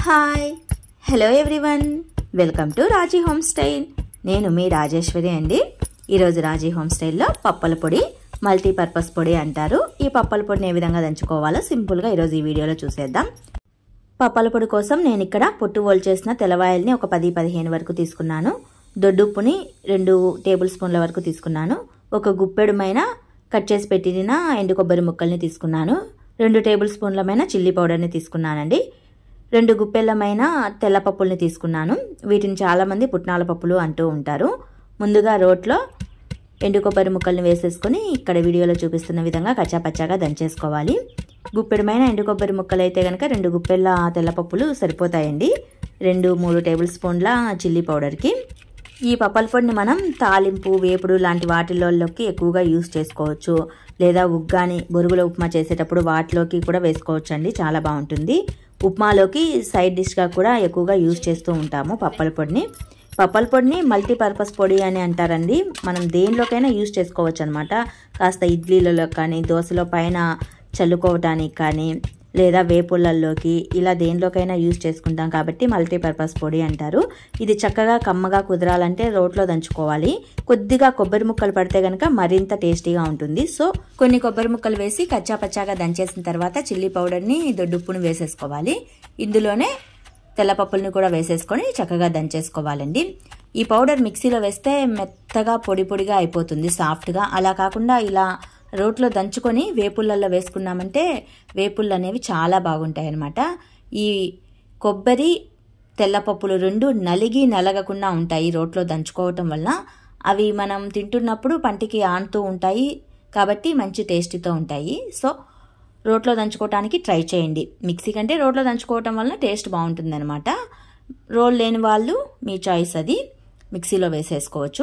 hi hello everyone welcome to Raji home style నేను మీ రాజేశ్వరి అండి ఈరోజు రాజీ హోమ్ స్టైల్లో పప్పల పొడి మల్టీపర్పస్ పొడి అంటారు ఈ పప్పల పొడిని ఏ విధంగా దంచుకోవాలో సింపుల్గా ఈరోజు ఈ వీడియోలో చూసేద్దాం పప్పల పొడి కోసం నేను ఇక్కడ పొట్టు ఓల్ చేసిన తెల్లవాయల్ని ఒక పది పదిహేను వరకు తీసుకున్నాను దొడ్డుప్పుని రెండు టేబుల్ స్పూన్ల వరకు తీసుకున్నాను ఒక గుప్పెడుమైన కట్ చేసి పెట్టిన ఎండు కొబ్బరి ముక్కల్ని తీసుకున్నాను రెండు టేబుల్ స్పూన్లమైన చిల్లీ పౌడర్ని తీసుకున్నానండి రెండు గుప్పెళ్ళమైన తెల్ల పప్పుల్ని తీసుకున్నాను వీటిని చాలామంది పుట్నాల పప్పులు అంటూ ఉంటారు ముందుగా రోట్లో ఎండు కొబ్బరి ముక్కల్ని వేసేసుకొని ఇక్కడ వీడియోలో చూపిస్తున్న విధంగా కచ్చాపచ్చాగా దంచేసుకోవాలి గుప్పెడమైన ఎండు కొబ్బరి ముక్కలు అయితే కనుక రెండు గుప్పెళ్ళ తెల్లపప్పులు సరిపోతాయండి రెండు మూడు టేబుల్ స్పూన్ల చిల్లీ పౌడర్కి ఈ పప్పల పొడిని మనం తాలింపు వేపుడు లాంటి వాటిల్లోకి ఎక్కువగా యూస్ చేసుకోవచ్చు లేదా ఉగ్గాని బొరుగుల ఉప్మా చేసేటప్పుడు వాటిలోకి కూడా వేసుకోవచ్చు అండి చాలా బాగుంటుంది ఉప్మాలోకి సైడ్ డిష్గా కూడా ఎక్కువగా యూస్ చేస్తూ ఉంటాము పప్పల పొడిని పప్పల పొడిని మల్టీపర్పస్ పొడి అని అంటారండి మనం దేనిలోకైనా యూస్ చేసుకోవచ్చు అనమాట కాస్త ఇడ్లీలలో కానీ దోశలో పైన చల్లుకోవటానికి కానీ లేదా వేపుళ్ళల్లోకి ఇలా దేనిలోకైనా యూజ్ చేసుకుంటాం కాబట్టి మల్టీపర్పస్ పొడి అంటారు ఇది చక్కగా కమ్మగా కుదరాలంటే రోట్లో దంచుకోవాలి కొద్దిగా కొబ్బరి ముక్కలు పడితే కనుక మరింత టేస్టీగా ఉంటుంది సో కొన్ని కొబ్బరి ముక్కలు వేసి కచ్చాపచ్చాగా దంచేసిన తర్వాత చిల్లీ పౌడర్ని దొడ్డుప్పును వేసేసుకోవాలి ఇందులోనే తెల్లపప్పుల్ని కూడా వేసేసుకొని చక్కగా దంచేసుకోవాలండి ఈ పౌడర్ మిక్సీలో వేస్తే మెత్తగా పొడి పొడిగా అయిపోతుంది సాఫ్ట్గా అలా కాకుండా ఇలా రోట్లో దంచుకొని వేపుళ్ళల్లో వేసుకున్నామంటే వేపుళ్ళు అనేవి చాలా బాగుంటాయి అన్నమాట ఈ కొబ్బరి తెల్లపప్పులు రెండు నలిగి నలగకుండా ఉంటాయి రోట్లో దంచుకోవటం వల్ల అవి మనం తింటున్నప్పుడు పంటికి ఆనుతూ ఉంటాయి కాబట్టి మంచి టేస్టీతో ఉంటాయి సో రోట్లో దంచుకోవటానికి ట్రై చేయండి మిక్సీ కంటే రోట్లో దంచుకోవటం వల్ల టేస్ట్ బాగుంటుందన్నమాట రోల్ లేని వాళ్ళు మీ చాయిస్ అది మిక్సీలో వేసేసుకోవచ్చు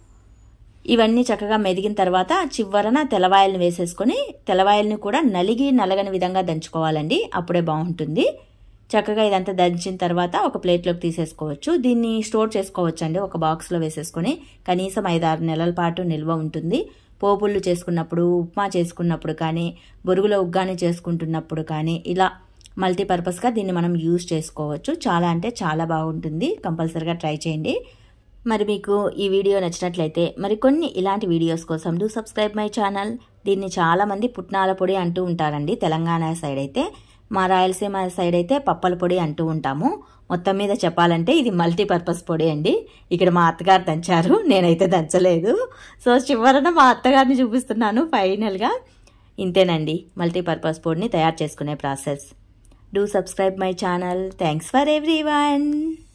ఇవన్నీ చక్కగా మెదిగిన తర్వాత చివరన తెల్లవాయల్ని వేసేసుకొని తెల్లవాయల్ని కూడా నలిగి నలగని విధంగా దంచుకోవాలండి అప్పుడే బాగుంటుంది చక్కగా ఇదంతా దంచిన తర్వాత ఒక ప్లేట్లోకి తీసేసుకోవచ్చు దీన్ని స్టోర్ చేసుకోవచ్చు అండి ఒక బాక్స్లో వేసేసుకొని కనీసం ఐదు ఆరు నెలల పాటు నిల్వ ఉంటుంది పోపుళ్ళు చేసుకున్నప్పుడు ఉప్మా చేసుకున్నప్పుడు కానీ బొరుగులో ఉగ్గాని చేసుకుంటున్నప్పుడు కానీ ఇలా మల్టీపర్పస్గా దీన్ని మనం యూజ్ చేసుకోవచ్చు చాలా అంటే చాలా బాగుంటుంది కంపల్సరిగా ట్రై చేయండి మరి మీకు ఈ వీడియో నచ్చినట్లయితే మరికొన్ని ఇలాంటి వీడియోస్ కోసం డూ సబ్స్క్రైబ్ మై ఛానల్ దీన్ని చాలామంది పుట్నాల పొడి అంటూ ఉంటారండి తెలంగాణ సైడ్ అయితే మా రాయలసీమ సైడ్ అయితే పప్పల పొడి అంటూ ఉంటాము మొత్తం మీద చెప్పాలంటే ఇది మల్టీపర్పస్ పొడి అండి ఇక్కడ మా అత్తగారు దంచారు నేనైతే దంచలేదు సో చివరన మా అత్తగారిని చూపిస్తున్నాను ఫైనల్గా ఇంతేనండి మల్టీపర్పస్ పొడిని తయారు చేసుకునే process do subscribe my channel thanks for every one